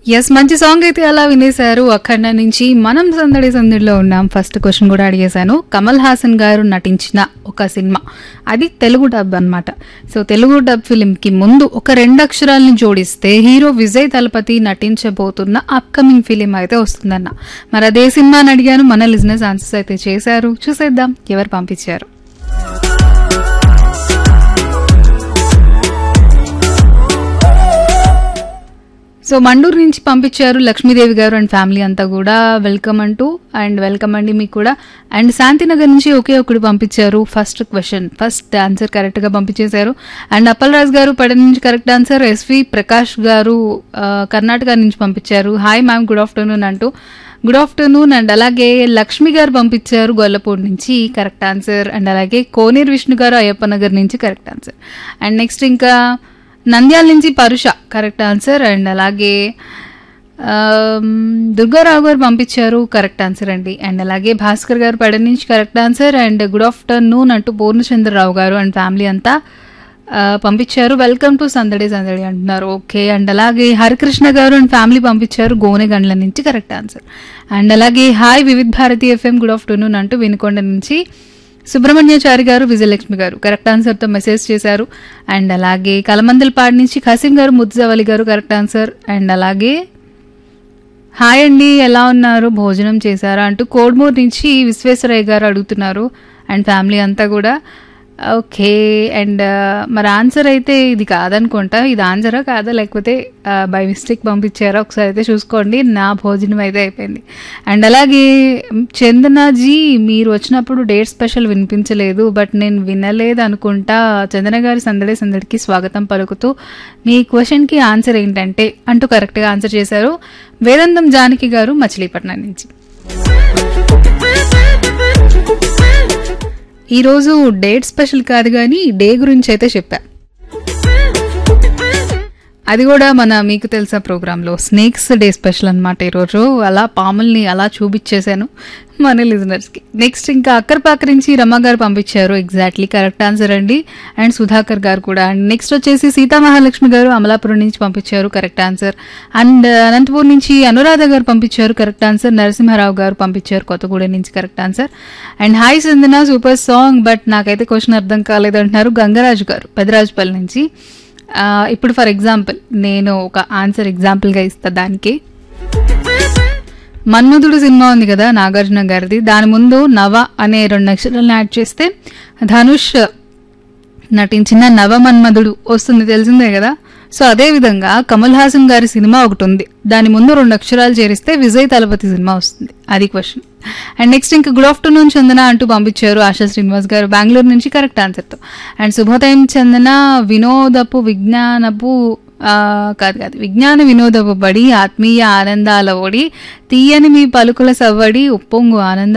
yes మంచి song అయితే అలా వినేశారు అఖండ నుంచి మనం సందడి సందడిలో ఉన్నాం ఫస్ట్ క్వశ్చన్ కూడా అడిగేశాను కమల్ హాసన్ గారు నటించిన ఒక సినిమా అది తెలుగు డబ్ అన్నమాట సో తెలుగు డబ్ ఫిలింకి ముందు ఒక రెండు అక్షరాలను జోడిస్తే హీరో విజయ్ తలపతి నటించబోతున్న అప్కమింగ్ ఫిలిం అయితే వస్తుందన్న మరి అదే సినిమా అని అడిగాను మన లిజినెస్ ఆన్సర్స్ అయితే చేశారు చూసేద్దాం ఎవరు పంపించారు సో మండూరు నుంచి పంపించారు లక్ష్మీదేవి గారు అండ్ ఫ్యామిలీ అంతా కూడా వెల్కమ్ అంటూ అండ్ వెల్కమ్ అండి మీకు కూడా అండ్ శాంతినగర్ నుంచి ఒకే ఒకటి పంపించారు ఫస్ట్ క్వశ్చన్ ఫస్ట్ ఆన్సర్ కరెక్ట్గా పంపించేశారు అండ్ అప్పలరాజ్ గారు పడ నుంచి కరెక్ట్ ఆన్సర్ ఎస్వి ప్రకాష్ గారు ఆ, కర్ణాటక నుంచి పంపించారు హాయ్ మ్యామ్ గుడ్ ఆఫ్టర్నూన్ అంటూ గుడ్ ఆఫ్టర్నూన్ అండ్ అలాగే లక్ష్మి గారు పంపించారు గొల్లపూడి నుంచి కరెక్ట్ ఆన్సర్ అండ్ అలాగే కోనేరు విష్ణు గారు అయ్యప్ప నగర్ నుంచి కరెక్ట్ ఆన్సర్ అండ్ నెక్స్ట్ ఇంకా నంద్యాల నుంచి పరుష కరెక్ట్ ఆన్సర్ అండ్ అలాగే ఆమ్, దుర్గారావు గారు పంపించారు కరెక్ట్ ఆన్సర్ అండి అండ్ అలాగే భాస్కర్ గారు పడ నుంచి correct answer and good afternoon అంటూ పూర్ణచంద్రరావు గారు అండ్ ఫ్యామిలీ అంతా ఆ, పంపించారు వెల్కమ్ టు సందడి సందడి అంటున్నారు ఓకే అండ్ అలాగే హరికృష్ణ గారు అండ్ ఫ్యామిలీ పంపించారు గోనెగండ్ల నుంచి కరెక్ట్ ఆన్సర్ అండ్ అలాగే hi Vividh Bharati FM good afternoon అంటూ వినుకొండ నుంచి సుబ్రహ్మణ్యాచారి గారు విజయలక్ష్మి గారు కరెక్ట్ ఆన్సర్తో మెసేజ్ చేశారు అండ్ అలాగే కలమందలపాడు నుంచి ఖసీం garu Mudjavali garu correct answer and అలాగే హాయ్ అండి ఎలా ఉన్నారు భోజనం చేశారా అంటూ కోడ్మూర్ నుంచి విశ్వేశ్వరయ్య గారు అడుగుతున్నారు అండ్ ఫ్యామిలీ అంతా కూడా ఓకే అండ్ మరి ఆన్సర్ అయితే ఇది కాదనుకుంటా ఇది ఆన్సరా కాదా లేకపోతే బై మిస్టేక్ పంపించారా ఒకసారి అయితే చూసుకోండి నా భోజనం అయితే అయిపోయింది అండ్ అలాగే చందనాజీ మీరు వచ్చినప్పుడు డేట్ స్పెషల్ వినిపించలేదు బట్ నేను వినలేదు అనుకుంటా చందన గారి సందడి సందడికి స్వాగతం పలుకుతూ మీ క్వశ్చన్కి ఆన్సర్ ఏంటంటే అంటూ కరెక్ట్గా ఆన్సర్ చేశారు వేదాంతం జానకి గారు మచిలీపట్నం నుంచి ఈరోజు డేట్ స్పెషల్ కాదు కానీ డే గురించి అయితే చెప్పా అది కూడా మన మీకు తెలుసా ప్రోగ్రాంలో స్నేక్స్ డే స్పెషల్ అనమాట ఈరోజు అలా పాముల్ని అలా చూపించేశాను మన లిజనర్స్కి నెక్స్ట్ ఇంకా అక్కర్పాక నుంచి రమ గారు పంపించారు ఎగ్జాక్ట్లీ కరెక్ట్ ఆన్సర్ అండి అండ్ సుధాకర్ గారు కూడా అండ్ నెక్స్ట్ వచ్చేసి సీతా మహాలక్ష్మి గారు అమలాపురం నుంచి పంపించారు కరెక్ట్ ఆన్సర్ అండ్ అనంతపూర్ నుంచి అనురాధ గారు పంపించారు కరెక్ట్ ఆన్సర్ నరసింహారావు గారు పంపించారు కొత్తగూడెం నుంచి correct answer and hi Chandana super song but నాకైతే క్వశ్చన్ అర్థం కాలేదంటున్నారు గంగరాజు గారు పెదరాజుపల్లి నుంచి ఆ, ఇప్పుడు ఫర్ ఎగ్జాంపుల్ నేను ఒక ఆన్సర్ ఎగ్జాంపుల్గా ఇస్తా దానికి మన్మధుడు సినిమా ఉంది కదా నాగార్జున గారిది దాని ముందు నవ అనే రెండు అక్షరాలను యాడ్ చేస్తే ధనుష్ నటించిన నవమన్మధుడు వస్తుంది తెలిసిందే కదా సో అదే విధంగా కమల్ హాసన్ గారి సినిమా ఒకటి ఉంది దాని ముందు రెండు అక్షరాలు చేరిస్తే విజయ్ తలపతి సినిమా వస్తుంది అది క్వశ్చన్ అండ్ నెక్స్ట్ ఇంకా గుడ్ ఆఫ్టర్నూన్ చందన అంటూ పంపించారు ఆశా శ్రీనివాస్ గారు బెంగళూరు నుంచి కరెక్ట్ ఆన్సర్తో అండ్ శుభోదయం చందన వినోదపు విజ్ఞానపు ఆ, కాదు కాదు విజ్ఞాన వినోదపు బడి ఆత్మీయ ఆనందాల ఒడి తీయని మీ పలుకుల సవ్వడి ఉప్పొంగు ఆనంద